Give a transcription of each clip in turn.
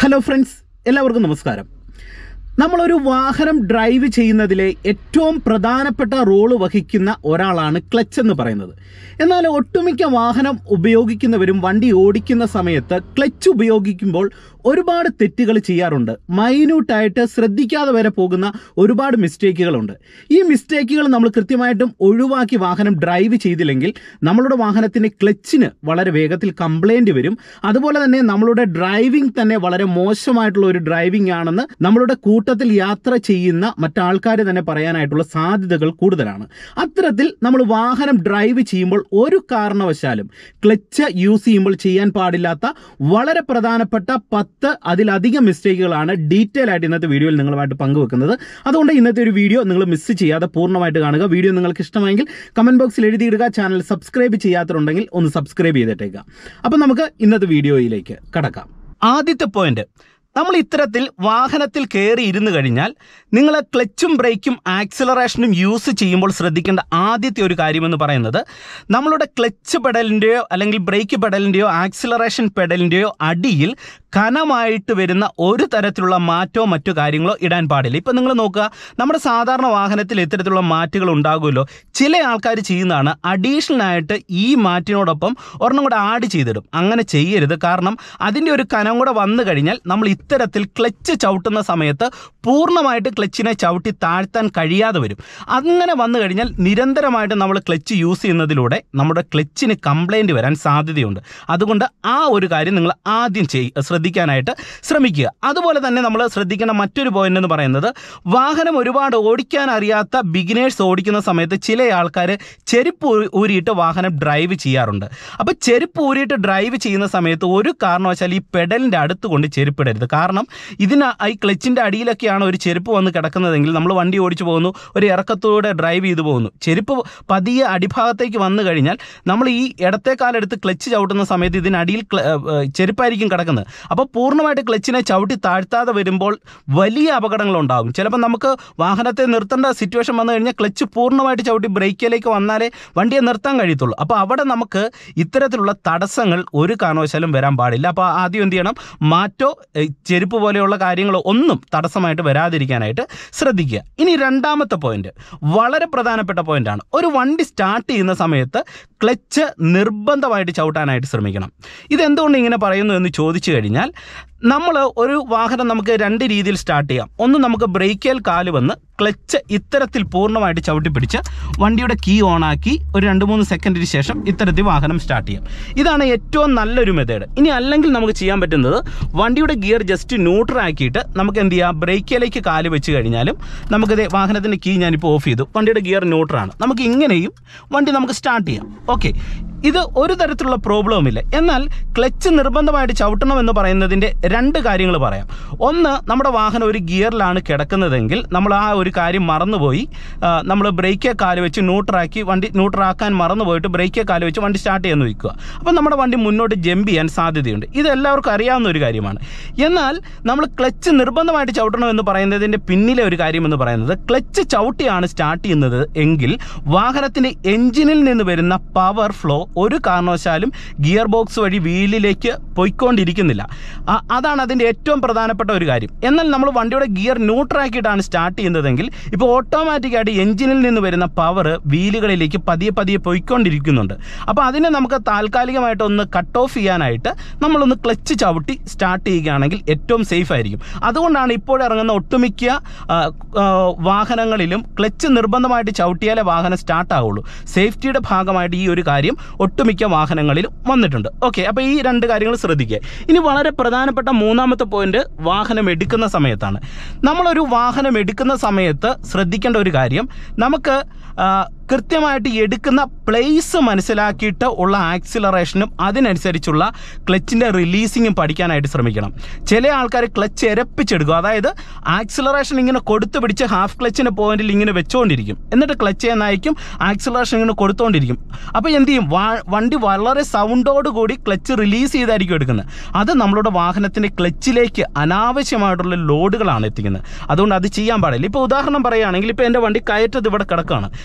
hello friends എല്ലാവർക്കും നമസ്കാരം നമ്മളൊരു വാഹനം ഡ്രൈവ് ചെയ്യുന്നതിലെ ഏറ്റവും പ്രധാനപ്പെട്ട റോള് വഹിക്കുന്ന ഒരാളാണ് ക്ലച്ച് എന്ന് പറയുന്നത് എന്നാൽ ഒട്ടുമിക്ക വാഹനം ഉപയോഗിക്കുന്നവരും വണ്ടി ഓടിക്കുന്ന സമയത്ത് ക്ലച്ച് ഉപയോഗിക്കുമ്പോൾ ഒരുപാട് തെറ്റുകൾ ചെയ്യാറുണ്ട് മൈന്യൂട്ടായിട്ട് ശ്രദ്ധിക്കാതെ വരെ പോകുന്ന ഒരുപാട് മിസ്റ്റേക്കുകളുണ്ട് ഈ മിസ്റ്റേക്കുകൾ നമ്മൾ കൃത്യമായിട്ടും ഒഴിവാക്കി വാഹനം ഡ്രൈവ് ചെയ്തില്ലെങ്കിൽ നമ്മളുടെ വാഹനത്തിന് ക്ലച്ചിന് വളരെ വേഗത്തിൽ കംപ്ലൈന്റ് വരും അതുപോലെ തന്നെ നമ്മളുടെ ഡ്രൈവിംഗ് തന്നെ വളരെ മോശമായിട്ടുള്ള ഒരു ഡ്രൈവിംഗ് ആണെന്ന് നമ്മളുടെ കൂട്ടത്തിൽ യാത്ര ചെയ്യുന്ന മറ്റാൾക്കാർ തന്നെ പറയാനായിട്ടുള്ള സാധ്യതകൾ കൂടുതലാണ് അത്തരത്തിൽ നമ്മൾ വാഹനം ഡ്രൈവ് ചെയ്യുമ്പോൾ ഒരു കാരണവശാലും ക്ലച്ച് യൂസ് ചെയ്യുമ്പോൾ ചെയ്യാൻ പാടില്ലാത്ത വളരെ പ്രധാനപ്പെട്ട പത്ത് അതിലധികം മിസ്റ്റേക്കുകളാണ് ഡീറ്റെയിൽ ആയിട്ട് ഇന്നത്തെ വീഡിയോയിൽ നിങ്ങളുമായിട്ട് പങ്കുവെക്കുന്നത് അതുകൊണ്ട് ഇന്നത്തെ ഒരു വീഡിയോ നിങ്ങൾ മിസ് ചെയ്യാതെ പൂർണ്ണമായിട്ട് കാണുക വീഡിയോ നിങ്ങൾക്ക് ഇഷ്ടമെങ്കിൽ കമന്റ് ബോക്സിൽ എഴുതിയിടുക ചാനൽ സബ്സ്ക്രൈബ് ചെയ്യാത്തതുണ്ടെങ്കിൽ ഒന്ന് സബ്സ്ക്രൈബ് ചെയ്തിട്ടേക്കുക അപ്പം നമുക്ക് ഇന്നത്തെ വീഡിയോയിലേക്ക് കടക്കാം ആദ്യത്തെ പോയിന്റ് നമ്മൾ ഇത്തരത്തിൽ വാഹനത്തിൽ കയറി ഇരുന്ന് കഴിഞ്ഞാൽ നിങ്ങൾ ക്ലച്ചും ബ്രേക്കും ആക്സിലറേഷനും യൂസ് ചെയ്യുമ്പോൾ ശ്രദ്ധിക്കേണ്ട ആദ്യത്തെ ഒരു കാര്യമെന്ന് പറയുന്നത് നമ്മളുടെ ക്ലച്ച് പെഡലിൻ്റെയോ അല്ലെങ്കിൽ ബ്രേക്ക് പെഡലിൻ്റെയോ ആക്സിലറേഷൻ പെഡലിൻ്റെയോ അടിയിൽ ഘനമായിട്ട് വരുന്ന ഒരു തരത്തിലുള്ള മാറ്റമോ മറ്റു കാര്യങ്ങളോ ഇടാൻ പാടില്ല ഇപ്പം നിങ്ങൾ നോക്കുക നമ്മുടെ സാധാരണ വാഹനത്തിൽ ഇത്തരത്തിലുള്ള മാറ്റുകൾ ഉണ്ടാകുമല്ലോ ചില ആൾക്കാർ ചെയ്യുന്നതാണ് അഡീഷണൽ ആയിട്ട് ഈ മാറ്റിനോടൊപ്പം ഒരെണ്ണം കൂടെ ആഡ് ചെയ്തിടും അങ്ങനെ ചെയ്യരുത് കാരണം അതിൻ്റെ ഒരു കനം കൂടെ വന്നു കഴിഞ്ഞാൽ നമ്മൾ ഇത്തരത്തിൽ ക്ലച്ച് ചവിട്ടുന്ന സമയത്ത് പൂർണ്ണമായിട്ട് ക്ലച്ചിനെ ചവിട്ടി താഴ്ത്താൻ കഴിയാതെ വരും അങ്ങനെ വന്നു കഴിഞ്ഞാൽ നിരന്തരമായിട്ട് നമ്മൾ ക്ലച്ച് യൂസ് ചെയ്യുന്നതിലൂടെ നമ്മുടെ ക്ലച്ചിന് കംപ്ലൈൻറ്റ് വരാൻ സാധ്യതയുണ്ട് അതുകൊണ്ട് ആ ഒരു കാര്യം നിങ്ങൾ ആദ്യം ചെയ് ശ്രദ്ധിക്കാനായിട്ട് ശ്രമിക്കുക അതുപോലെ തന്നെ നമ്മൾ ശ്രദ്ധിക്കേണ്ട മറ്റൊരു പോയിന്റ് എന്ന് പറയുന്നത് വാഹനം ഒരുപാട് ഓടിക്കാൻ അറിയാത്ത ബിഗിനേഴ്സ് ഓടിക്കുന്ന സമയത്ത് ചില ആൾക്കാർ ചെരുപ്പ് ഊ- ഊരിയിട്ട് വാഹനം ഡ്രൈവ് ചെയ്യാറുണ്ട് അപ്പോൾ ചെരുപ്പ് ഊരിയിട്ട് ഡ്രൈവ് ചെയ്യുന്ന സമയത്ത് ഒരു കാരണവശാൽ ഈ പെഡലിൻ്റെ അടുത്ത് കൊണ്ട് ചെരുപ്പിടരുത് കാരണം ഇതിന് ഈ ക്ലച്ചിൻ്റെ അടിയിലൊക്കെയാണ് ഒരു ചെരുപ്പ് വന്ന് കിടക്കുന്നതെങ്കിൽ നമ്മൾ വണ്ടി ഓടിച്ചു പോകുന്നു ഒരു ഇറക്കത്തോടെ ഡ്രൈവ് ചെയ്തു പോകുന്നു ചെരുപ്പ് പതിയെ അടിഭാഗത്തേക്ക് വന്നു കഴിഞ്ഞാൽ നമ്മൾ ഈ ഇടത്തെ കാലെടുത്ത് ക്ലച്ച് ചവിട്ടുന്ന സമയത്ത് ഇതിനടിയിൽ ക്ല- ഏ, ഏ, ചെരുപ്പായിരിക്കും കിടക്കുന്നത് അപ്പോൾ പൂർണ്ണമായിട്ട് ക്ലച്ചിനെ ചവിട്ടി താഴ്ത്താതെ വരുമ്പോൾ വലിയ അപകടങ്ങൾ ഉണ്ടാകും ചിലപ്പോൾ നമുക്ക് വാഹനത്തെ നിർത്തേണ്ട സിറ്റുവേഷൻ വന്നു കഴിഞ്ഞാൽ ക്ലച്ച് പൂർണ്ണമായിട്ട് ചവിട്ടി ബ്രേക്കിലേക്ക് വന്നാലേ വണ്ടിയെ നിർത്താൻ കഴിയത്തുള്ളൂ അപ്പോൾ അവിടെ നമുക്ക് ഇത്തരത്തിലുള്ള തടസ്സങ്ങൾ ഒരു കാരണവശാലും വരാൻ പാടില്ല അപ്പോൾ ആദ്യം എന്ത് ചെയ്യണം മാറ്റോ ഏ, ചെരുപ്പ് പോലെയുള്ള കാര്യങ്ങളോ ഒന്നും തടസ്സമായിട്ട് വരാതിരിക്കാനായിട്ട് ശ്രദ്ധിക്കുക ഇനി രണ്ടാമത്തെ പോയിന്റ് വളരെ പ്രധാനപ്പെട്ട പോയിന്റാണ് ഒരു വണ്ടി സ്റ്റാർട്ട് ചെയ്യുന്ന സമയത്ത് ക്ലച്ച് നിർബന്ധമായിട്ട് ചവിട്ടാനായിട്ട് ശ്രമിക്കണം ഇതെന്തുകൊണ്ട് ഇങ്ങനെ പറയുന്നു എന്ന് ചോദിച്ചു കഴിഞ്ഞാൽ നമ്മൾ ഒരു വാഹനം നമുക്ക് രണ്ട് രീതിയിൽ സ്റ്റാർട്ട് ചെയ്യാം ഒന്ന് നമുക്ക് ബ്രേക്കേൽ കാല് വന്ന് ക്ലച്ച് ഇത്തരത്തിൽ പൂർണ്ണമായിട്ട് ചവിട്ടി പിടിച്ച് വണ്ടിയുടെ കീ ഓണാക്കി ഒരു രണ്ട് മൂന്ന് സെക്കൻഡിന് ശേഷം ഇത്തരത്തിൽ വാഹനം സ്റ്റാർട്ട് ചെയ്യാം ഇതാണ് ഏറ്റവും നല്ലൊരു മെത്തേഡ് ഇനി അല്ലെങ്കിൽ നമുക്ക് ചെയ്യാൻ പറ്റുന്നത് വണ്ടിയുടെ ഗിയർ ജസ്റ്റ് ന്യൂട്രൽ ആക്കിയിട്ട് നമുക്ക് എന്ത് ചെയ്യാം ബ്രേക്കിലേക്ക് കാല് വെച്ച് കഴിഞ്ഞാലും നമുക്കിത് വാഹനത്തിൻ്റെ കീ ഞാനിപ്പോൾ ഓഫ് ചെയ്തു വണ്ടിയുടെ ഗിയർ ന്യൂട്രലാണ് നമുക്ക് ഇങ്ങനെയും വണ്ടി നമുക്ക് സ്റ്റാർട്ട് ചെയ്യാം ഓക്കെ ഇത് ഒരു തരത്തിലുള്ള പ്രോബ്ലവും ഇല്ല എന്നാൽ ക്ലച്ച് നിർബന്ധമായിട്ട് ചവിട്ടണം എന്ന് പറയുന്നതിൻ്റെ രണ്ട് കാര്യങ്ങൾ പറയാം ഒന്ന് നമ്മുടെ വാഹനം ഒരു ഗിയറിലാണ് കിടക്കുന്നതെങ്കിൽ നമ്മൾ ആ ഒരു കാര്യം മറന്നുപോയി ആ, നമ്മൾ ബ്രേക്കേ കാല് വെച്ച് ന്യൂട്രാക്കി വണ്ടി ന്യൂട്രാക്കാൻ മറന്നുപോയിട്ട് ബ്രേക്കേ കാല് വെച്ച് വണ്ടി സ്റ്റാർട്ട് ചെയ്യാൻ വയ്ക്കുക അപ്പോൾ നമ്മുടെ വണ്ടി മുന്നോട്ട് ജമ്പ് ചെയ്യാൻ സാധ്യതയുണ്ട് ഇത് എല്ലാവർക്കും അറിയാവുന്ന ഒരു കാര്യമാണ് എന്നാൽ നമ്മൾ ക്ലച്ച് നിർബന്ധമായിട്ട് ചവിട്ടണം എന്ന് പറയുന്നതിൻ്റെ പിന്നിലെ ഒരു കാര്യം എന്ന് പറയുന്നത് ക്ലച്ച് ചവിട്ടിയാണ് സ്റ്റാർട്ട് ചെയ്യുന്നത് എങ്കിൽ വാഹനത്തിൻ്റെ എഞ്ചിനിൽ നിന്ന് വരുന്ന പവർ ഫ്ലോ ഒരു കാരണവശാലും ഗിയർ ബോക്സ് വഴി വീലിലേക്ക് പോയിക്കൊണ്ടിരിക്കുന്നില്ല ആ- അതാണ് അതിൻ്റെ ഏറ്റവും പ്രധാനപ്പെട്ട ഒരു കാര്യം എന്നാൽ നമ്മൾ വണ്ടിയുടെ ഗിയർ ന്യൂട്രാക്കിയിട്ടാണ് സ്റ്റാർട്ട് ചെയ്യുന്നതെങ്കിൽ ഇപ്പോൾ ഓട്ടോമാറ്റിക്കായിട്ട് എഞ്ചിനിൽ നിന്ന് വരുന്ന പവർ വീലുകളിലേക്ക് പതിയെ പതിയെ പോയിക്കൊണ്ടിരിക്കുന്നുണ്ട് അപ്പോൾ അതിനെ നമുക്ക് താൽക്കാലികമായിട്ട് ഒന്ന് കട്ട് ഓഫ് ചെയ്യാനായിട്ട് നമ്മളൊന്ന് ക്ലച്ച് ചവിട്ടി സ്റ്റാർട്ട് ചെയ്യുകയാണെങ്കിൽ ഏറ്റവും സേഫ് ആയിരിക്കും അതുകൊണ്ടാണ് ഇപ്പോൾ ഇറങ്ങുന്ന ഒട്ടുമിക്ക ആ, ആ, വാഹനങ്ങളിലും ക്ലച്ച് നിർബന്ധമായിട്ട് ചവിട്ടിയാലേ വാഹനം സ്റ്റാർട്ട് ആവുള്ളൂ സേഫ്റ്റിയുടെ ഭാഗമായിട്ട് ഈ ഒരു കാര്യം ഒട്ടുമിക്ക വാഹനങ്ങളിലും വന്നിട്ടുണ്ട് ഓക്കെ അപ്പോൾ ഈ രണ്ട് കാര്യങ്ങൾ ശ്രദ്ധിക്കുക ഇനി വളരെ പ്രധാനപ്പെട്ട മൂന്നാമത്തെ പോയിന്റ് വാഹനം എടുക്കുന്ന സമയത്താണ് നമ്മളൊരു വാഹനം എടുക്കുന്ന സമയത്ത് ശ്രദ്ധിക്കേണ്ട ഒരു കാര്യം നമുക്ക് ആ, കൃത്യമായിട്ട് എടുക്കുന്ന പ്ലേസ് മനസ്സിലാക്കിയിട്ട് ഉള്ള ആക്സിലറേഷനും അതിനനുസരിച്ചുള്ള ക്ലച്ചിൻ്റെ റിലീസിങ്ങും പഠിക്കാനായിട്ട് ശ്രമിക്കണം ചില ആൾക്കാർ ക്ലച്ച് എരപ്പിച്ചെടുക്കും അതായത് ആക്സിലറേഷൻ ഇങ്ങനെ കൊടുത്തു പിടിച്ച് ഹാഫ് ക്ലച്ചിൻ്റെ പോയിന്റിൽ ഇങ്ങനെ വെച്ചുകൊണ്ടിരിക്കും എന്നിട്ട് ക്ലച്ച് എന്നായിരിക്കും ആക്സിലറേഷൻ ഇങ്ങനെ കൊടുത്തുകൊണ്ടിരിക്കും അപ്പോൾ എന്ത് ചെയ്യും വാ- വണ്ടി വളരെ സൗണ്ടോട് കൂടി ക്ലച്ച് റിലീസ് ചെയ്തായിരിക്കും എടുക്കുന്നത് അത് നമ്മളുടെ വാഹനത്തിൻ്റെ ക്ലച്ചിലേക്ക് അനാവശ്യമായിട്ടുള്ള ലോഡുകളാണ് എത്തിക്കുന്നത് അതുകൊണ്ട് അത് ചെയ്യാൻ പാടില്ല ഇപ്പോൾ ഉദാഹരണം പറയുകയാണെങ്കിൽ ഇപ്പോൾ എൻ്റെ വണ്ടി കയറ്റത് ഇവിടെ കിടക്കുകയാണ് ചെറിയൊരു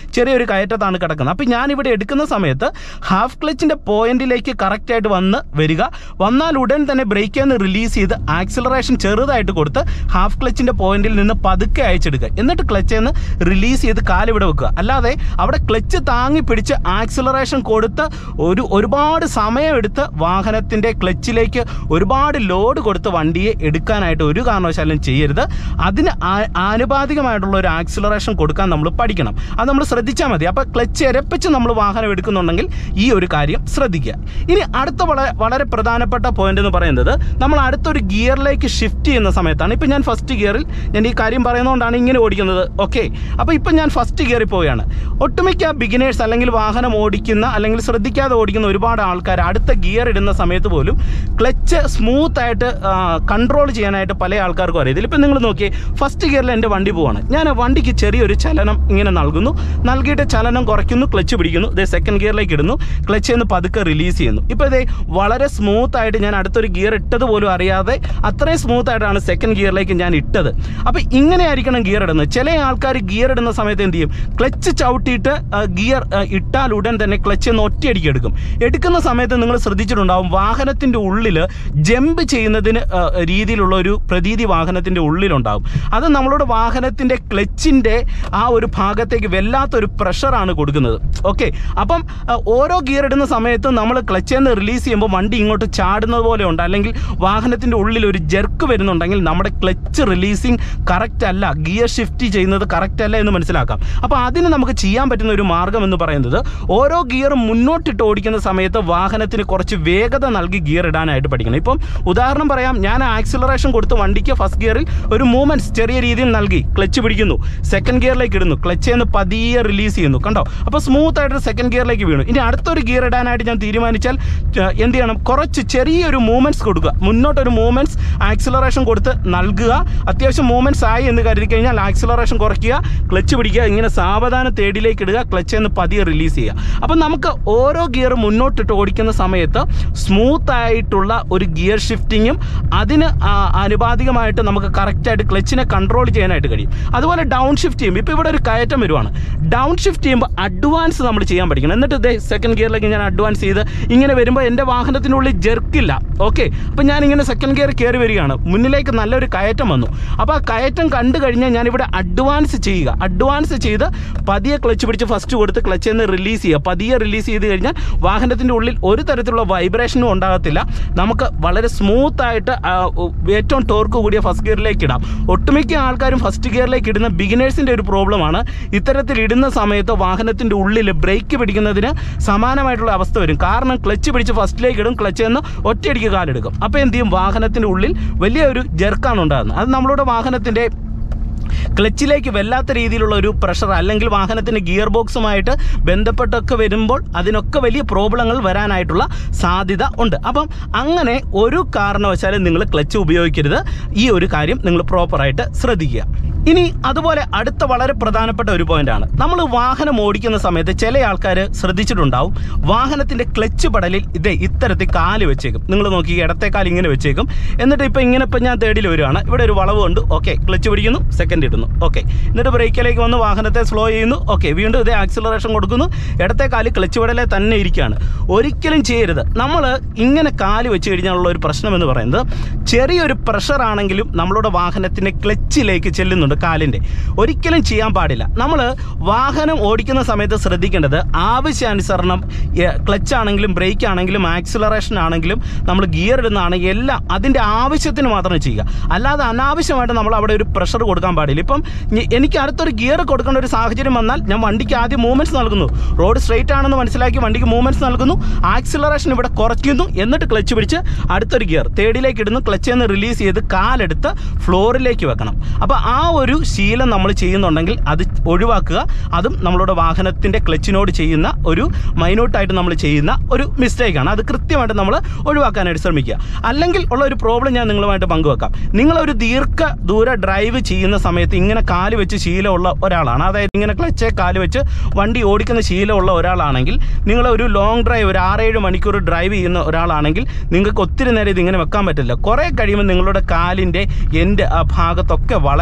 കയറ്റത്താണ് കിടക്കുന്നത് അപ്പോൾ ഞാനിവിടെ എടുക്കുന്ന സമയത്ത് ഹാഫ് ക്ലച്ചിൻ്റെ പോയിന്റിലേക്ക് കറക്റ്റായിട്ട് വന്ന് വരിക വന്നാൽ ഉടൻ തന്നെ ബ്രേക്കിൽ നിന്ന് റിലീസ് ചെയ്ത് ആക്സിലറേഷൻ ചെറുതായിട്ട് കൊടുത്ത് ഹാഫ് ക്ലച്ചിൻ്റെ പോയിന്റിൽ നിന്ന് പതുക്കെ അയച്ചെടുക്കുക എന്നിട്ട് ക്ലച്ചിൽ നിന്ന് റിലീസ് ചെയ്ത് കാലിവിടെ വെക്കുക അല്ലാതെ അവിടെ ക്ലച്ച് താങ്ങി പിടിച്ച് ആക്സിലറേഷൻ കൊടുത്ത് ഒരു ഒരുപാട് സമയമെടുത്ത് വാഹനത്തിൻ്റെ ക്ലച്ചിലേക്ക് ഒരുപാട് ലോഡ് കൊടുത്ത് വണ്ടിയെ എടുക്കാനായിട്ട് ഒരു കാരണവശാലും ചെയ്യരുത് അതിന് ആ- ആനുപാതികമായിട്ടുള്ള ഒരു ആക്സിലറേഷൻ കൊടുക്കാൻ നമ്മൾ പഠിക്കണം അത് നമ്മൾ ശ്രദ്ധിച്ചാൽ മതി അപ്പോൾ ക്ലച്ച് എരപ്പിച്ച് നമ്മൾ വാഹനം എടുക്കുന്നുണ്ടെങ്കിൽ ഈ ഒരു കാര്യം ശ്രദ്ധിക്കുക ഇനി അടുത്ത വളരെ വളരെ പ്രധാനപ്പെട്ട പോയിന്റ് എന്ന് പറയുന്നത് നമ്മൾ അടുത്തൊരു ഗിയറിലേക്ക് ഷിഫ്റ്റ് ചെയ്യുന്ന സമയത്താണ് ഇപ്പം ഞാൻ ഫസ്റ്റ് ഗിയറിൽ ഞാൻ ഈ കാര്യം പറയുന്നതുകൊണ്ടാണ് ഇങ്ങനെ ഓടിക്കുന്നത് ഓക്കെ അപ്പോൾ ഇപ്പം ഞാൻ ഫസ്റ്റ് ഗിയറിൽ പോവുകയാണ് ഒട്ടുമിക്ക ബിഗിനേഴ്സ് അല്ലെങ്കിൽ വാഹനം ഓടിക്കുന്ന അല്ലെങ്കിൽ ശ്രദ്ധിക്കാതെ ഓടിക്കുന്ന ഒരുപാട് ആൾക്കാർ അടുത്ത ഗിയർ ഇടുന്ന സമയത്ത് പോലും ക്ലച്ച് സ്മൂത്ത് ആയിട്ട് കൺട്രോൾ ചെയ്യാനായിട്ട് പല ആൾക്കാർക്കും അറിയാം ഇതിലിപ്പോൾ നിങ്ങൾ നോക്കിയേ ഫസ്റ്റ് ഗിയറിൽ എൻ്റെ വണ്ടി പോവാണ് ഞാൻ ആ വണ്ടിക്ക് ചെറിയൊരു ചലനം ഇങ്ങനെ നൽകുന്നു നൽകിയിട്ട് ചലനം കുറയ്ക്കുന്നു ക്ലച്ച് പിടിക്കുന്നു ഇതേ സെക്കൻഡ് ഗിയറിലേക്ക് ഇടുന്നു ക്ലച്ച് നിന്ന് പതുക്കെ റിലീസ് ചെയ്യുന്നു ഇപ്പോൾ ഇതേ വളരെ സ്മൂത്ത് ആയിട്ട് ഞാൻ അടുത്തൊരു ഗിയർ ഇട്ടത് പോലും അറിയാതെ അത്രയും സ്മൂത്ത് ആയിട്ടാണ് സെക്കൻഡ് ഗിയറിലേക്ക് ഞാൻ ഇട്ടത് അപ്പോൾ ഇങ്ങനെ ആയിരിക്കണം ഗിയർ ഇടുന്നത് ചില ആൾക്കാർ ഗിയർ ഇടുന്ന സമയത്ത് എന്ത് ചെയ്യും ക്ലച്ച് ചവിട്ടിയിട്ട് ഗിയർ ഇട്ടാൽ ഉടൻ തന്നെ ക്ലച്ച് ഒന്ന് ഒറ്റയടിക്ക് എടുക്കും എടുക്കുന്ന സമയത്ത് നിങ്ങൾ ശ്രദ്ധിച്ചിട്ടുണ്ടാവും വാഹനത്തിൻ്റെ ഉള്ളിൽ ജമ്പ് ചെയ്യുന്നതിന് ആ, രീതിയിലുള്ള ഒരു പ്രതീതി വാഹനത്തിൻ്റെ ഉള്ളിലുണ്ടാവും അത് നമ്മളുടെ വാഹനത്തിൻ്റെ ക്ലച്ചിൻ്റെ ആ ഒരു ഭാഗത്തേക്ക് വല്ലാത്തൊരു പ്രഷറാണ് കൊടുക്കുന്നത് ഓക്കെ അപ്പം ആ, ഓരോ ഗിയർ ഇടുന്ന സമയത്ത് നമ്മൾ ക്ലച്ചിൽ നിന്ന് റിലീസ് ചെയ്യുമ്പോൾ വണ്ടി ഇങ്ങോട്ട് ചാടുന്നത് പോലെ ഉണ്ട് അല്ലെങ്കിൽ വാഹനത്തിൻ്റെ ഉള്ളിൽ ഒരു ജെർക്ക് വരുന്നുണ്ടെങ്കിൽ നമ്മുടെ ക്ലച്ച് റിലീസിങ് കറക്റ്റ് അല്ല ഗിയർ ഷിഫ്റ്റ് ചെയ്യുന്നത് കറക്റ്റ് അല്ല എന്ന് മനസ്സിലാക്കാം അപ്പോൾ അതിന് നമുക്ക് ചെയ്യാൻ പറ്റുന്ന ഒരു മാർഗ്ഗം എന്ന് പറയുന്നത് ഓരോ ഗിയറും മുന്നോട്ടിട്ട് ഓടിക്കുന്ന സമയത്ത് വാഹനത്തിന് കുറച്ച് വേഗത നൽകി ഗിയർ ഇടാനായിട്ട് പഠിക്കണം ഇപ്പം ഉദാഹരണം പറയാം ഞാൻ ആക്സിലറേഷൻ കൊടുത്ത് വണ്ടിക്ക് ഫസ്റ്റ് ഗിയറിൽ ഒരു മൂവ്മെൻറ്റ്സ് ചെറിയ രീതിയിൽ നൽകി ക്ലച്ച് പിടിക്കുന്നു സെക്കൻഡ് ഗിയറിലേക്ക് ഇടുന്നു ക്ലച്ച് നിന്ന് പതിയെ റിലീസ് ചെയ്യുന്നു കണ്ടോ അപ്പോൾ സ്മൂത്ത് ആയിട്ട് സെക്കൻഡ് ഗിയറിലേക്ക് വീണു ഇനി അടുത്തൊരു ഗിയർ ഇടാനായിട്ട് ഞാൻ തീരുമാനിച്ചാൽ ഏഹ്, എന്ത് ചെയ്യണം കുറച്ച് ചെറിയൊരു മൂവ്മെൻറ്റ്സ് കൊടുക്കുക മുന്നോട്ടൊരു മൂവ്മെൻറ്റ്സ് ആക്സിലറേഷൻ കൊടുത്ത് നൽകുക അത്യാവശ്യം മൂവ്മെൻറ്റ്സ് ആയി എന്ന് കരുതി കഴിഞ്ഞാൽ ആക്സിലറേഷൻ കുറയ്ക്കുക ക്ലച്ച് പിടിക്കുക ഇങ്ങനെ സാവധാനം തേടിലേക്ക് ഇടുക ക്ലച്ച് നിന്ന് പതിയെ റിലീസ് ചെയ്യുക അപ്പം നമുക്ക് ഓരോ ഗിയർ മുന്നോട്ടിട്ട് ഓടിക്കുന്ന സമയത്ത് സ്മൂത്ത് ആയിട്ടുള്ള ഒരു ഗിയർ ഷിഫ്റ്റിങ്ങും അതിന് ആ, ആനുപാതികമായിട്ട് നമുക്ക് കറക്റ്റായിട്ട് ക്ലച്ചിനെ കൺട്രോൾ ചെയ്യാനായിട്ട് കഴിയും അതുപോലെ ഡൗൺ ഷിഫ്റ്റ് ചെയ്യുമ്പോൾ ഇപ്പോൾ ഇവിടെ ഒരു കയറ്റം വരുവാണ് ഡൗൺ ഷിഫ്റ്റ് ചെയ്യുമ്പോൾ അഡ്വാൻസ് നമ്മൾ ചെയ്യാൻ പഠിക്കണം എന്നിട്ട് ഇതേ സെക്കൻഡ് ഗിയറിലേക്ക് ഞാൻ അഡ്വാൻസ് ചെയ്ത് ഇങ്ങനെ വരുമ്പോൾ എൻ്റെ വാഹനത്തിനുള്ളിൽ ജെർക്കില്ല ഓക്കെ അപ്പോൾ ഞാൻ ഇങ്ങനെ സെക്കൻഡ് ഗിയർ കയറി വരികയാണ് മുന്നിലേക്ക് നല്ലൊരു കയറ്റം വന്നു അപ്പോൾ ആ കയറ്റം കണ്ടു കഴിഞ്ഞാൽ ഞാനിവിടെ അഡ്വാൻസ് ചെയ്യുക അഡ്വാൻസ് ചെയ്ത് പതിയെ ക്ലച്ച് പിടിച്ച് ഫസ്റ്റ് കൊടുത്ത് ക്ലച്ചിൽ നിന്ന് റിലീസ് ചെയ്യുക പതിയെ റിലീസ് ചെയ്ത് കഴിഞ്ഞാൽ വാഹനത്തിൻ്റെ ഉള്ളിൽ ഒരു തരത്തിലുള്ള വൈബ്രേഷനും ഉണ്ടാകത്തില്ല നമുക്ക് വളരെ സ്മൂത്ത് ആയിട്ട് ആ, ഉ- ഏറ്റവും ടോർക്ക് കൂടിയ ഫസ്റ്റ് ഗിയറിലേക്ക് ഇടാം ഒട്ടുമിക്ക ആൾക്കാരും ഫസ്റ്റ് ഗിയറിലേക്ക് ഇടുന്ന ബിഗിനേഴ്സിൻ്റെ ഒരു പ്രോബ്ലമാണ് ഇത്തരത്തിൽ ഇടുന്ന സമയത്ത് വാഹനത്തിൻ്റെ ഉള്ളിൽ ബ്രേക്ക് പിടിക്കുന്നതിന് സമാനമായിട്ടുള്ള അവസ്ഥ വരും കാരണം ക്ലച്ച് പിടിച്ച് ഫസ്റ്റിലേക്ക് ഇടും ക്ലച്ച് നിന്ന് ഒറ്റയടിക്ക് കാലെടുക്കും അപ്പോൾ എന്ത് ചെയ്യും വാഹനത്തിൻ്റെ ഉള്ളിൽ വലിയൊരു ജെർക്കാണ് ഉണ്ടാകുന്നത് അത് നമ്മളുടെ വാഹനത്തിൻ്റെ ക്ലച്ചിലേക്ക് വല്ലാത്ത രീതിയിലുള്ള ഒരു പ്രഷർ അല്ലെങ്കിൽ വാഹനത്തിൻ്റെ ഗിയർ ബോക്സുമായിട്ട് ബന്ധപ്പെട്ടൊക്കെ വരുമ്പോൾ അതിനൊക്കെ വലിയ പ്രോബ്ലങ്ങൾ വരാനായിട്ടുള്ള സാധ്യത ഉണ്ട് അപ്പം അങ്ങനെ ഒരു കാരണവശാലും നിങ്ങൾ ക്ലച്ച് ഉപയോഗിക്കരുത് ഈ ഒരു കാര്യം നിങ്ങൾ പ്രോപ്പറായിട്ട് ശ്രദ്ധിക്കുക ഇനി അതുപോലെ അടുത്ത വളരെ പ്രധാനപ്പെട്ട ഒരു പോയിന്റാണ് നമ്മൾ വാഹനം ഓടിക്കുന്ന സമയത്ത് ചില ആൾക്കാർ ശ്രദ്ധിച്ചിട്ടുണ്ടാവും വാഹനത്തിൻ്റെ ക്ലച്ച് പടലിൽ ഇതേ ഇത്തരത്തിൽ കാല് വെച്ചേക്കും നിങ്ങൾ നോക്കി ഇടത്തെ കാല് ഇങ്ങനെ വെച്ചേക്കും എന്നിട്ട് ഇപ്പം ഇങ്ങനെ ഇപ്പം ഞാൻ തേടിയിൽ വരുവാണ് ഇവിടെ ഒരു വളവ് ഉണ്ട് ഓക്കെ ക്ലച്ച് പിടിക്കുന്നു സെക്കൻഡ് ഇടുന്നു ഓക്കെ എന്നിട്ട് ബ്രേക്കിലേക്ക് വന്ന് വാഹനത്തെ സ്ലോ ചെയ്യുന്നു ഓക്കെ വീണ്ടും ഇതേ ആക്സിലറേഷൻ കൊടുക്കുന്നു ഇടത്തെ കാല് ക്ലച്ച് പടലെ തന്നെ ഇരിക്കുകയാണ് ഒരിക്കലും ചെയ്യരുത് നമ്മൾ ഇങ്ങനെ കാല് വെച്ച് കഴിഞ്ഞാലുള്ള ഒരു പ്രശ്നം എന്ന് പറയുന്നത് ചെറിയൊരു പ്രഷർ ആണെങ്കിലും നമ്മളുടെ വാഹനത്തിൻ്റെ ക്ലച്ചിലേക്ക് ചെല്ലുന്നുണ്ട് കാലിൻ്റെ ഒരിക്കലും ചെയ്യാൻ പാടില്ല നമ്മൾ വാഹനം ഓടിക്കുന്ന സമയത്ത് ശ്രദ്ധിക്കേണ്ടത് ആവശ്യാനുസരണം ക്ലച്ച് ആണെങ്കിലും ബ്രേക്ക് ആണെങ്കിലും ആക്സിലറേഷൻ ആണെങ്കിലും നമ്മൾ ഗിയർ ഇടുന്നതാണെങ്കിൽ എല്ലാം അതിൻ്റെ ആവശ്യത്തിന് മാത്രം ചെയ്യുക അല്ലാതെ അനാവശ്യമായിട്ട് നമ്മൾ അവിടെ ഒരു പ്രഷർ കൊടുക്കാൻ പാടില്ല ഇപ്പം ഞ- എനിക്ക് അടുത്തൊരു ഗിയർ കൊടുക്കേണ്ട ഒരു സാഹചര്യം വന്നാൽ ഞാൻ വണ്ടിക്ക് ആദ്യം മൂവ്മെൻറ്റ്സ് നൽകുന്നു റോഡ് സ്ട്രെയിറ്റ് ആണെന്ന് മനസ്സിലാക്കി വണ്ടിക്ക് മൂവ്മെൻറ്റ്സ് നൽകുന്നു ആക്സിലറേഷൻ ഇവിടെ കുറയ്ക്കുന്നു എന്നിട്ട് ക്ലച്ച് പിടിച്ച് അടുത്തൊരു ഗിയർ തേർഡിലേക്ക് ഇടുന്നു ക്ലച്ചിൽ നിന്ന് റിലീസ് ചെയ്ത് കാലെടുത്ത് ഫ്ലോറിലേക്ക് വെക്കണം അപ്പോൾ ആ ഒരു ശീലം നമ്മൾ ചെയ്യുന്നുണ്ടെങ്കിൽ അത് ഒഴിവാക്കുക അതും നമ്മളുടെ വാഹനത്തിൻ്റെ ക്ലച്ചിനോട് ചെയ്യുന്ന ഒരു മൈന്യൂട്ടായിട്ട് നമ്മൾ ചെയ്യുന്ന ഒരു മിസ്റ്റേക്കാണ് അത് കൃത്യമായിട്ട് നമ്മൾ ഒഴിവാക്കാനായിട്ട് ശ്രമിക്കുക അല്ലെങ്കിൽ ഉള്ള ഒരു പ്രോബ്ലം ഞാൻ നിങ്ങളുമായിട്ട് പങ്കുവെക്കാം നിങ്ങളൊരു ദീർഘ ദൂര ഡ്രൈവ് ചെയ്യുന്ന സമയത്ത് ഇങ്ങനെ കാല് വെച്ച് ശീലമുള്ള ഒരാളാണ് അതായത് ഇങ്ങനെ ക്ലച്ചെ കാല് വെച്ച് വണ്ടി ഓടിക്കുന്ന ശീലമുള്ള ഒരാളാണെങ്കിൽ നിങ്ങൾ ഒരു ലോങ് ഡ്രൈവ് ഒരു ആറേഴ് മണിക്കൂർ ഡ്രൈവ് ചെയ്യുന്ന ഒരാളാണെങ്കിൽ നിങ്ങൾക്ക് ഒത്തിരി നേരം ഇതിങ്ങനെ വെക്കാൻ പറ്റില്ല കുറേ കഴിയുമ്പോൾ നിങ്ങളുടെ കാലിൻ്റെ എൻ്റെ ആ ഭാഗത്തൊക്കെ വളരെ പെയിൻ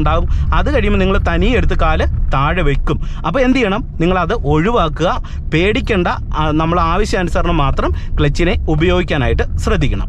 ഉണ്ടാകും അത് കഴിയുമ്പോൾ നിങ്ങൾ തനിയെ എടുത്ത് കാല് താഴെ വെക്കും അപ്പോൾ എന്ത് ചെയ്യണം നിങ്ങളത് ഒഴിവാക്കുക പേടിക്കേണ്ട ആ, നമ്മൾ ആവശ്യാനുസരണം മാത്രം ക്ലച്ചിനെ ഉപയോഗിക്കാനായിട്ട് ശ്രദ്ധിക്കണം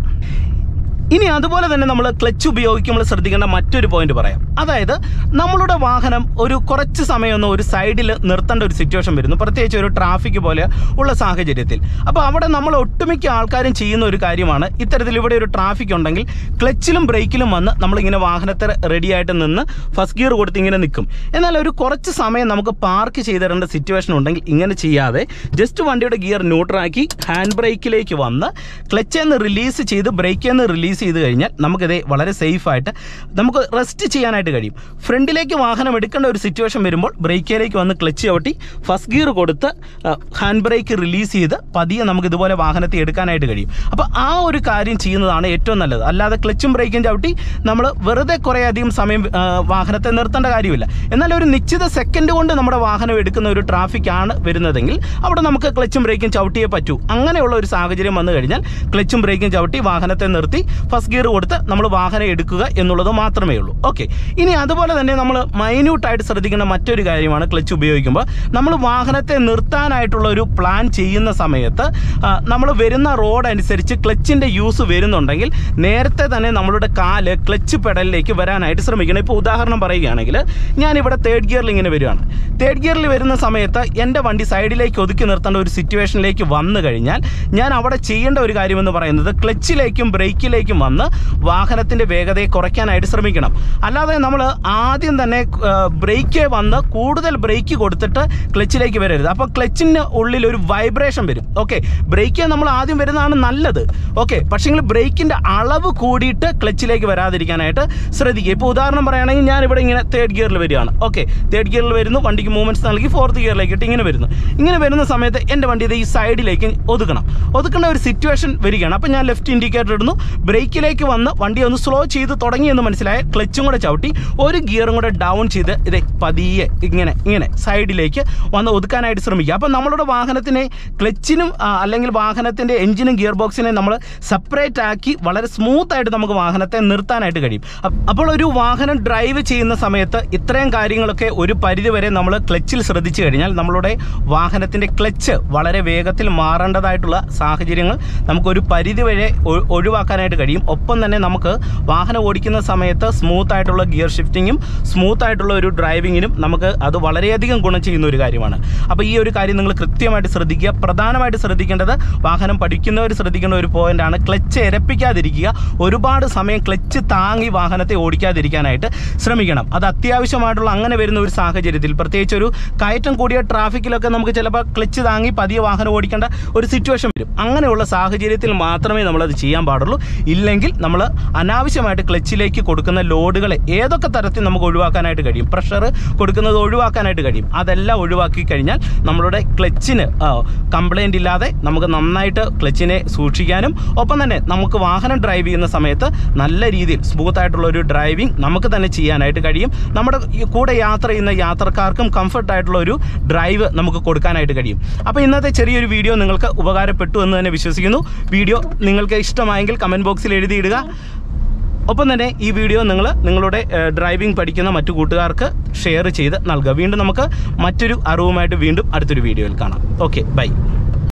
ഇനി അതുപോലെ തന്നെ നമ്മൾ ക്ലച്ച് ഉപയോഗിക്കുമ്പോൾ ശ്രദ്ധിക്കേണ്ട മറ്റൊരു പോയിന്റ് പറയാം അതായത് നമ്മളുടെ വാഹനം ഒരു കുറച്ച് സമയമൊന്നും ഒരു സൈഡിൽ നിർത്തേണ്ട ഒരു സിറ്റുവേഷൻ വരുന്നു പ്രത്യേകിച്ച് ഒരു ട്രാഫിക് പോലെ ഉള്ള സാഹചര്യത്തിൽ അപ്പോൾ അവിടെ നമ്മൾ ഒട്ടുമിക്ക ആൾക്കാരും ചെയ്യുന്ന ഒരു കാര്യമാണ് ഇത്തരത്തിൽ ഇവിടെ ഒരു ട്രാഫിക് ഉണ്ടെങ്കിൽ ക്ലച്ചിലും ബ്രേക്കിലും വന്ന് നമ്മളിങ്ങനെ വാഹനത്തെ റെഡിയായിട്ട് നിന്ന് ഫസ്റ്റ് ഗിയർ കൊടുത്ത് ഇങ്ങനെ നിൽക്കും എന്നാൽ ഒരു കുറച്ച് സമയം നമുക്ക് പാർക്ക് ചെയ്തിടേണ്ട സിറ്റുവേഷൻ ഉണ്ടെങ്കിൽ ഇങ്ങനെ ചെയ്യാതെ ജസ്റ്റ് വണ്ടിയുടെ ഗിയർ ന്യൂട്രാക്കി ഹാൻഡ് ബ്രേക്കിലേക്ക് വന്ന് ക്ലച്ചിൽ നിന്ന് റിലീസ് ചെയ്ത് ബ്രേക്കിൽ നിന്ന് റിലീസ് ചെയ്ത് കഴിഞ്ഞാൽ നമുക്കിത് വളരെ സേഫായിട്ട് നമുക്ക് റെസ്റ്റ് ചെയ്യാനായിട്ട് കഴിയും ഫ്രണ്ടിലേക്ക് വാഹനം എടുക്കേണ്ട ഒരു സിറ്റുവേഷൻ വരുമ്പോൾ ബ്രേക്കിലേക്ക് വന്ന് ക്ലച്ച് ചവിട്ടി ഫസ്റ്റ് ഗിയർ കൊടുത്ത് ഹാൻഡ് ബ്രേക്ക് റിലീസ് ചെയ്ത് പതിയെ നമുക്ക് ഇതുപോലെ വാഹനത്തെ എടുക്കാനായിട്ട് കഴിയും അപ്പോൾ ആ ഒരു കാര്യം ചെയ്യുന്നതാണ് ഏറ്റവും നല്ലത് അല്ലാതെ ക്ലച്ചും ബ്രേക്കും ചവിട്ടി നമ്മൾ വെറുതെ കുറേ അധികം സമയം ആ, വാഹനത്തെ നിർത്തേണ്ട കാര്യമില്ല എന്നാൽ ഒരു നിശ്ചിത സെക്കൻഡ് കൊണ്ട് നമ്മുടെ വാഹനം എടുക്കുന്ന ഒരു ട്രാഫിക് ആണ് വരുന്നതെങ്കിൽ അവിടെ നമുക്ക് ക്ലച്ചും ബ്രേക്കും ചവിട്ടിയേ പറ്റൂ അങ്ങനെയുള്ള ഒരു സാഹചര്യം വന്നു കഴിഞ്ഞാൽ ക്ലച്ചും ബ്രേക്കും ചവിട്ടി വാഹനത്തെ നിർത്തി ഫസ്റ്റ് ഗിയർ കൊടുത്ത് നമ്മൾ വാഹനം എടുക്കുക എന്നുള്ളത് മാത്രമേ ഉള്ളൂ ഓക്കെ ഇനി അതുപോലെ തന്നെ നമ്മൾ മൈന്യൂട്ടായിട്ട് ശ്രദ്ധിക്കേണ്ട മറ്റൊരു കാര്യമാണ് ക്ലച്ച് ഉപയോഗിക്കുമ്പോൾ നമ്മൾ വാഹനത്തെ നിർത്താനായിട്ടുള്ള ഒരു പ്ലാൻ ചെയ്യുന്ന സമയത്ത് നമ്മൾ വരുന്ന റോഡ് അനുസരിച്ച് ക്ലച്ചിൻ്റെ യൂസ് വരുന്നുണ്ടെങ്കിൽ നേരത്തെ തന്നെ നമ്മളുടെ കാല് ക്ലച്ച് പെഡലിലേക്ക് വരാനായിട്ട് ശ്രമിക്കണം ഇപ്പോൾ ഉദാഹരണം പറയുകയാണെങ്കിൽ ഞാനിവിടെ തേർഡ് ഗിയറിൽ ഇങ്ങനെ വരികയാണ് തേർഡ് ഗിയറിൽ വരുന്ന സമയത്ത് എൻ്റെ വണ്ടി സൈഡിലേക്ക് ഒതുക്കി നിർത്തേണ്ട ഒരു സിറ്റുവേഷനിലേക്ക് വന്നു കഴിഞ്ഞാൽ ഞാൻ അവിടെ ചെയ്യേണ്ട ഒരു കാര്യമെന്ന് പറയുന്നത് ക്ലച്ചിലേക്കും ബ്രേക്കിലേക്കും വന്ന് വാഹനത്തിൻ്റെ വേഗതയെ കുറയ്ക്കാനായിട്ട് ശ്രമിക്കണം അല്ലാതെ നമ്മൾ ആദ്യം തന്നെ ബ്രേക്ക് വന്ന് കൂടുതൽ ബ്രേക്ക് കൊടുത്തിട്ട് ക്ലച്ചിലേക്ക് വരരുത് അപ്പോൾ ക്ലച്ചിന് ഉള്ളിൽ ഒരു വൈബ്രേഷൻ വരും ഓക്കെ ബ്രേക്ക് നമ്മൾ ആദ്യം വരുന്നതാണ് നല്ലത് ഓക്കെ പക്ഷേങ്കിൽ ബ്രേക്കിൻ്റെ അളവ് കൂടിയിട്ട് ക്ലച്ചിലേക്ക് വരാതിരിക്കാനായിട്ട് ശ്രദ്ധിക്കുക ഇപ്പോൾ ഉദാഹരണം പറയുകയാണെങ്കിൽ ഞാൻ ഇവിടെ ഇങ്ങനെ തേർഡ് ഗിയറിൽ വരികയാണ് ഓക്കെ തേർഡ് ഗിയറിൽ വരുന്നു വണ്ടിക്ക് മൂവ്മെൻറ്റ്സ് നൽകി ഫോർത്ത് ഗിയറിലേക്ക് ഇട്ട് ഇങ്ങനെ വരുന്നു ഇങ്ങനെ വരുന്ന സമയത്ത് എൻ്റെ വണ്ടി ഇത് ഈ സൈഡിലേക്ക് ഒതുക്കണം ഒതുക്കേണ്ട ഒരു സിറ്റുവേഷൻ വരികയാണ് അപ്പോൾ ഞാൻ ലെഫ്റ്റ് ഇൻഡിക്കേറ്റർ ഇടുന്നു ബ്രേക്കിലേക്ക് വന്ന് വണ്ടി ഒന്ന് സ്ലോ ചെയ്ത് തുടങ്ങിയെന്ന് മനസ്സിലായ ക്ലച്ചും കൂടെ ചവിട്ടി ഒരു ഗിയറും കൂടെ ഡൗൺ ചെയ്ത് ഇത് പതിയെ ഇങ്ങനെ ഇങ്ങനെ സൈഡിലേക്ക് വന്ന് ഒതുക്കാനായിട്ട് ശ്രമിക്കുക അപ്പോൾ നമ്മളുടെ വാഹനത്തിനെ ക്ലച്ചിനും ആ, അല്ലെങ്കിൽ വാഹനത്തിൻ്റെ എഞ്ചിനും ഗിയർ ബോക്സിനെ നമ്മൾ സെപ്പറേറ്റ് ആക്കി വളരെ സ്മൂത്ത് ആയിട്ട് നമുക്ക് വാഹനത്തെ നിർത്താനായിട്ട് കഴിയും അപ്പ- അപ്പോൾ ഒരു വാഹനം ഡ്രൈവ് ചെയ്യുന്ന സമയത്ത് ഇത്രയും കാര്യങ്ങളൊക്കെ ഒരു പരിധി വരെ നമ്മൾ ക്ലച്ചിൽ ശ്രദ്ധിച്ചു കഴിഞ്ഞാൽ നമ്മളുടെ വാഹനത്തിൻ്റെ ക്ലച്ച് വളരെ വേഗത്തിൽ മാറേണ്ടതായിട്ടുള്ള സാഹചര്യങ്ങൾ നമുക്കൊരു പരിധി വരെ ഒ- ഒഴിവാക്കാനായിട്ട് കഴിയും ഒപ്പം തന്നെ നമുക്ക് വാഹനം ഓടിക്കുന്ന സമയത്ത് സ്മൂത്ത് ആയിട്ടുള്ള ഗിയർ ഷിഫ്റ്റിങ്ങും സ്മൂത്ത് ആയിട്ടുള്ള ഒരു ഡ്രൈവിങ്ങിനും നമുക്ക് അത് വളരെയധികം ഗുണം ചെയ്യുന്ന ഒരു കാര്യമാണ് അപ്പോൾ ഈ ഒരു കാര്യം നിങ്ങൾ കൃത്യമായിട്ട് ശ്രദ്ധിക്കുക പ്രധാനമായിട്ട് ശ്രദ്ധിക്കേണ്ടത് വാഹനം പഠിക്കുന്നവർ ശ്രദ്ധിക്കേണ്ട ഒരു പോയിന്റാണ് ക്ലച്ച് എരപ്പിക്കാതിരിക്കുക ഒരുപാട് സമയം ക്ലച്ച് താങ്ങി വാഹനത്തെ ഓടിക്കാതിരിക്കാനായിട്ട് ശ്രമിക്കണം അത് അത്യാവശ്യമായിട്ടുള്ള അങ്ങനെ വരുന്ന ഒരു സാഹചര്യത്തിൽ പ്രത്യേകിച്ച് ഒരു കയറ്റം കൂടിയ ട്രാഫിക്കിലൊക്കെ നമുക്ക് ചിലപ്പോൾ ക്ലച്ച് താങ്ങി പതിയെ വാഹനം ഓടിക്കേണ്ട ഒരു സിറ്റുവേഷൻ വരും അങ്ങനെയുള്ള സാഹചര്യത്തിൽ മാത്രമേ നമ്മളത് ചെയ്യാൻ പാടുള്ളൂ ഇല്ലെങ്കിൽ നമ്മൾ അനാവശ്യമായിട്ട് ക്ലച്ചിലേക്ക് കൊടുക്കുന്ന ലോഡുകളെ ഏതൊക്കെ തരത്തിൽ നമുക്ക് ഒഴിവാക്കാനായിട്ട് കഴിയും പ്രഷർ കൊടുക്കുന്നത് ഒഴിവാക്കാനായിട്ട് കഴിയും അതെല്ലാം ഒഴിവാക്കി കഴിഞ്ഞാൽ നമ്മളുടെ ക്ലച്ചിന് കംപ്ലൈൻ്റ് ഇല്ലാതെ നമുക്ക് നന്നായിട്ട് ക്ലച്ചിനെ സൂക്ഷിക്കാനും ഒപ്പം തന്നെ നമുക്ക് വാഹനം ഡ്രൈവ് ചെയ്യുന്ന സമയത്ത് നല്ല രീതിയിൽ സ്മൂത്ത് ആയിട്ടുള്ള ഒരു ഡ്രൈവിംഗ് നമുക്ക് തന്നെ ചെയ്യാനായിട്ട് കഴിയും നമ്മുടെ ഈ കൂടെ യാത്ര ചെയ്യുന്ന യാത്രക്കാർക്കും കംഫർട്ട് ആയിട്ടുള്ള ഒരു ഡ്രൈവ് നമുക്ക് കൊടുക്കാനായിട്ട് കഴിയും അപ്പോൾ ഇന്നത്തെ ചെറിയൊരു വീഡിയോ നിങ്ങൾക്ക് ഉപകാരപ്പെട്ടു എന്ന് തന്നെ വിശ്വസിക്കുന്നു വീഡിയോ നിങ്ങൾക്ക് ഇഷ്ടമായെങ്കിൽ കമൻറ്റ് ബോക്സിൽ എഴുതിയിടുക ഒപ്പം തന്നെ ഈ വീഡിയോ നിങ്ങൾ നിങ്ങളുടെ ഡ്രൈവിംഗ് പഠിക്കുന്ന മറ്റു കൂട്ടുകാർക്ക് ഷെയർ ചെയ്ത് നൽകുക വീണ്ടും നമുക്ക് മറ്റൊരു അറിവുമായിട്ട് വീണ്ടും അടുത്തൊരു വീഡിയോയിൽ കാണാം ഓക്കെ ബൈ